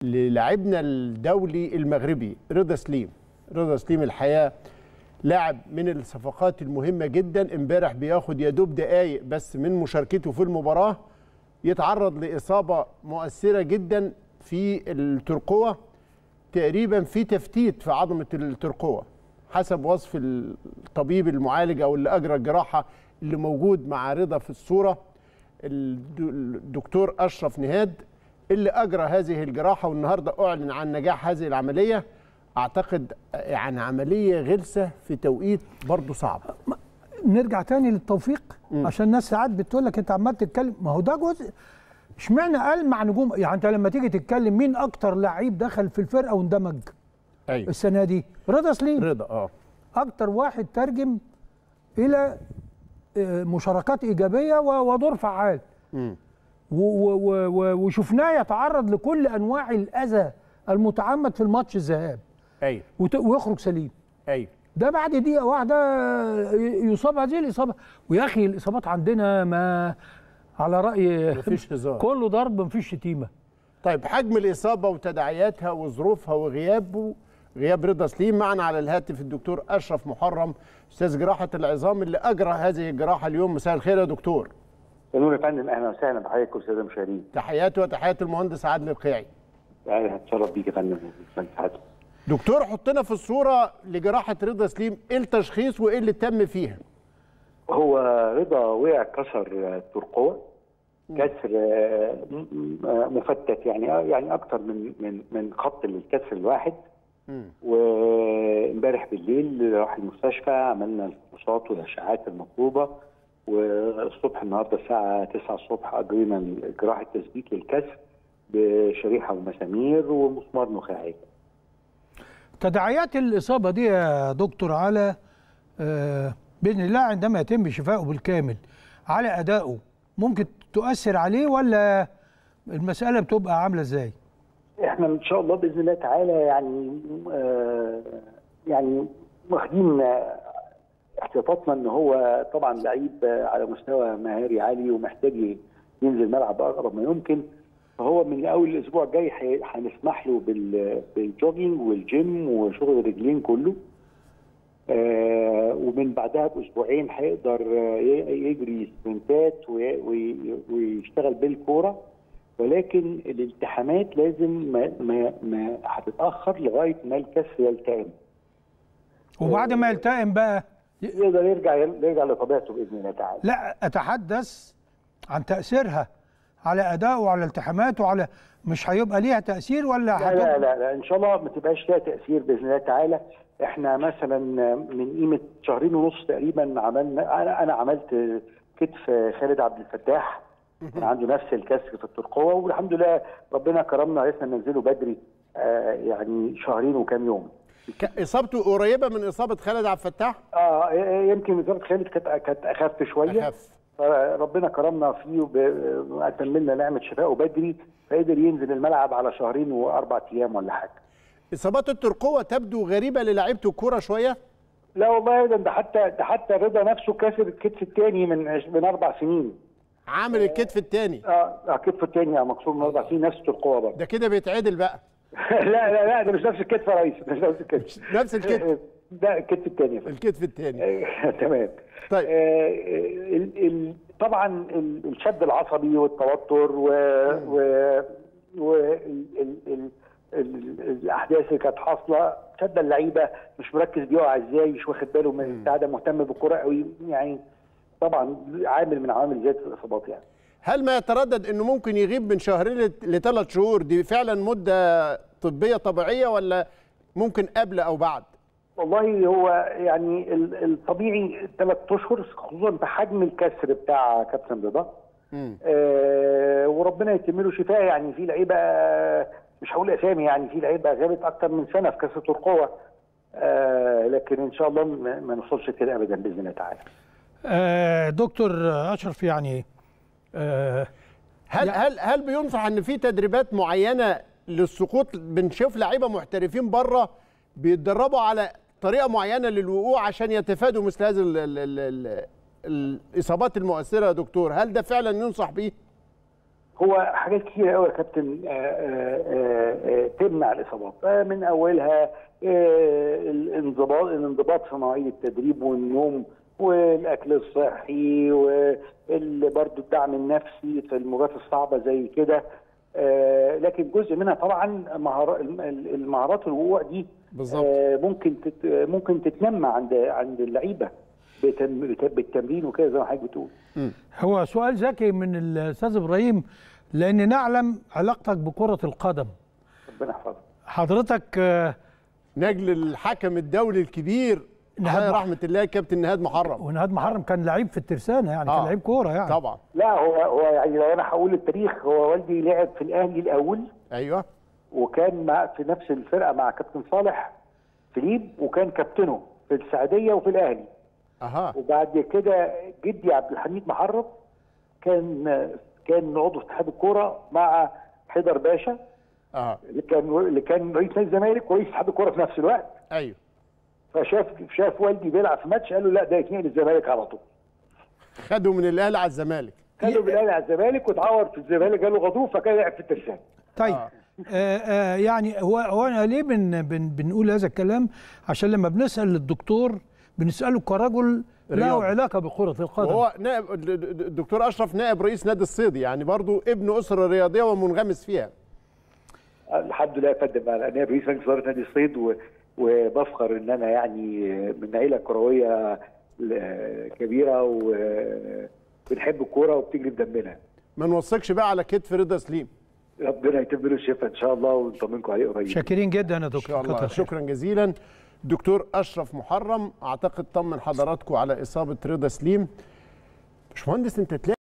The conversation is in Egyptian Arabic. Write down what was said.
للاعبنا الدولي المغربي رضا سليم رضا سليم الحقيقه لاعب من الصفقات المهمه جدا امبارح بياخد يا دوب دقايق بس من مشاركته في المباراه يتعرض لاصابه مؤثره جدا في الترقوه تقريبا في تفتيت في عظمه الترقوه حسب وصف الطبيب المعالج او اللي اجرى الجراحه اللي موجود مع رضا في الصوره الدكتور اشرف نهاد اللي اجرى هذه الجراحه والنهارده اعلن عن نجاح هذه العمليه اعتقد يعني عمليه غلسه في توقيت برضه صعب نرجع تاني للتوفيق م. عشان الناس ساعات بتقول لك انت عمال تتكلم ما هو ده جزء اشمعنى قال مع نجوم يعني انت لما تيجي تتكلم مين اكتر لعيب دخل في الفرقه واندمج ايوه السنه دي رضا سليم رضا اه اكتر واحد ترجم الى مشاركات ايجابيه ودور فعال امم وشفناه يتعرض لكل انواع الاذى المتعمد في الماتش الذهاب ايوه ويخرج سليم ايوه ده بعد دقيقه واحده يصاب هذه الاصابه ويا اخي الاصابات عندنا ما على راي مفيش هزار كله ضرب مفيش شتيمه طيب حجم الاصابه وتداعياتها وظروفها وغيابه غياب رضا سليم معنا على الهاتف الدكتور اشرف محرم استاذ جراحه العظام اللي اجرى هذه الجراحه اليوم مساء الخير يا دكتور نور يا فندم اهلا وسهلا بحضرتك والساده المشاهدين تحياتي وتحيات المهندس عادل القيعي اهلا اتشرف بيك يا فندم عادل دكتور حطنا في الصوره لجراحه رضا سليم ايه التشخيص وايه اللي تم فيها هو رضا وقع كسر الترقوه كسر مفتت يعني يعني اكتر من من من خط للكسر الواحد وامبارح بالليل راح المستشفى عملنا الفحوصات والاشعاعات المطلوبه والصبح النهارده الساعه 9 الصبح اجرينا جراحه تثبيت للكسر بشريحه ومسامير ومسمار نخاعي. تداعيات الاصابه دي يا دكتور على آه باذن الله عندما يتم شفائه بالكامل على ادائه ممكن تؤثر عليه ولا المساله بتبقى عامله ازاي؟ احنا ان شاء الله باذن الله تعالى يعني آه يعني واخدين احتياطاتنا ان هو طبعا لعيب على مستوى مهاري عالي ومحتاج ينزل الملعب اقرب ما يمكن فهو من اول الاسبوع الجاي هنسمح له بالجوجينج والجيم وشغل الرجلين كله آه ومن بعدها باسبوعين هيقدر يجري سبرنتات ويشتغل بالكوره ولكن الالتحامات لازم ما ما ما هتتاخر لغايه ما الكسر يلتئم وبعد ما يلتئم بقى يقدر يرجع يرجع لطبيعته باذن الله تعالى لا اتحدث عن تاثيرها على ادائه وعلى التحاماته وعلى مش هيبقى ليها تاثير ولا لا, لا لا لا ان شاء الله ما تبقاش ليها تاثير باذن الله تعالى احنا مثلا من قيمه شهرين ونص تقريبا عملنا انا انا عملت كتف خالد عبد الفتاح كان عنده نفس الكسر في الترقوه والحمد لله ربنا كرمنا عرفنا ننزله بدري آه يعني شهرين وكام يوم اصابته قريبه من اصابه خالد عبد الفتاح؟ اه يمكن اصابه خالد كانت كانت اخف شويه اخف ربنا كرمنا فيه واتممنا نعمه شفائه بدري فقدر ينزل الملعب على شهرين واربع ايام ولا حاجه. اصابات الترقوه تبدو غريبه للاعيبه الكوره شويه؟ لا والله ده حتى ده حتى رضا نفسه كسر الكتف الثاني من من اربع سنين. عامل الكتف الثاني اه الكتف الثاني مكسور من اربع سنين نفس الترقوه برضه. ده كده بيتعدل بقى. لا لا لا ده مش نفس الكتف يا ريس مش نفس الكتف نفس الكتف ده الكتف الثاني الكتف الثاني تمام طيب آه ال ال طبعا الشد العصبي والتوتر و و و ال ال ال الاحداث اللي كانت حاصله شد اللعيبه مش مركز بيقع ازاي مش واخد باله من البتاع ده مهتم بالكوره قوي يعني طبعا عامل من عوامل زياده الاصابات يعني هل ما يتردد انه ممكن يغيب من شهرين لثلاث شهور دي فعلا مده طبيه طبيعيه ولا ممكن قبل او بعد؟ والله هو يعني الطبيعي ثلاث اشهر خصوصا بحجم الكسر بتاع كابتن رضا آه وربنا يتم له شفاء يعني في لعيبه مش هقول اسامي يعني في لعيبه غابت اكتر من سنه في كسر القوه آه لكن ان شاء الله ما نوصلش كده ابدا باذن الله تعالى. آه دكتور اشرف يعني آه هل هل هل بينصح ان في تدريبات معينه للسقوط بنشوف لعيبه محترفين بره بيتدربوا على طريقه معينه للوقوع عشان يتفادوا مثل هذه ال ال ال ال الاصابات المؤثره يا دكتور هل ده فعلا ينصح بيه هو حاجات كتير قوي يا كابتن آآ آآ تمنع الاصابات آه، من اولها آه، الانضباط الانضباط في مواعيد التدريب والنوم والاكل الصحي وبرضه الدعم النفسي في المباريات الصعبه زي كده آه، لكن جزء منها طبعا مهارات المهارات الوقوع دي بالظبط. آه، ممكن تت ممكن تتنمى عند عند اللعيبه بتم- بت- بالتمرين وكده زي ما حضرتك بتقول هو سؤال ذكي من الاستاذ ابراهيم لان نعلم علاقتك بكره القدم ربنا يحفظك حضرتك آه، نجل الحكم الدولي الكبير نهاد على مح- رحمه الله كابتن نهاد محرم ونهاد محرم كان لعيب في الترسانه يعني كان آه. لعيب كوره يعني طبعا لا هو هو يعني لو انا هقول التاريخ هو والدي لعب في الاهلي الاول ايوه وكان مع في نفس الفرقه مع كابتن صالح فيليب وكان كابتنه في السعوديه وفي الاهلي اها وبعد كده جدي عبد الحميد محرم كان كان عضو في اتحاد الكوره مع حيدر باشا اها اللي كان اللي كان رئيس نادي الزمالك ورئيس اتحاد الكوره في نفس الوقت ايوه فشاف شاف والدي بيلعب في ماتش قال له لا ده يتنقل الزمالك على طول خدوا من الاهلي على الزمالك خده بالاهلي على الزمالك واتعور في الزمالك قال له غضروف فكان يلعب في الترسانه طيب آه. آه آه يعني هو هو انا ليه بن بن بنقول هذا الكلام عشان لما بنسال الدكتور بنساله كرجل له رياضي. علاقه بكره القدم وهو نائب الدكتور اشرف نائب رئيس نادي الصيد يعني برضو ابن اسره رياضيه ومنغمس فيها الحمد لله يا فندم انا أنا رئيس مجلس اداره نادي الصيد و... وبفخر ان انا يعني من عيله كرويه ل- كبيره وبنحب الكوره وبتجري في دمنا ما نوثقش بقى على كتف رضا سليم ربنا يتم له الشفاء ان شاء الله ونطمنكم عليه قريب شاكرين جدا يا ان شاء دكتور الله كتر خير. شكرا جزيلا دكتور اشرف محرم اعتقد طمن حضراتكم على اصابه رضا سليم باشمهندس انت تلاقي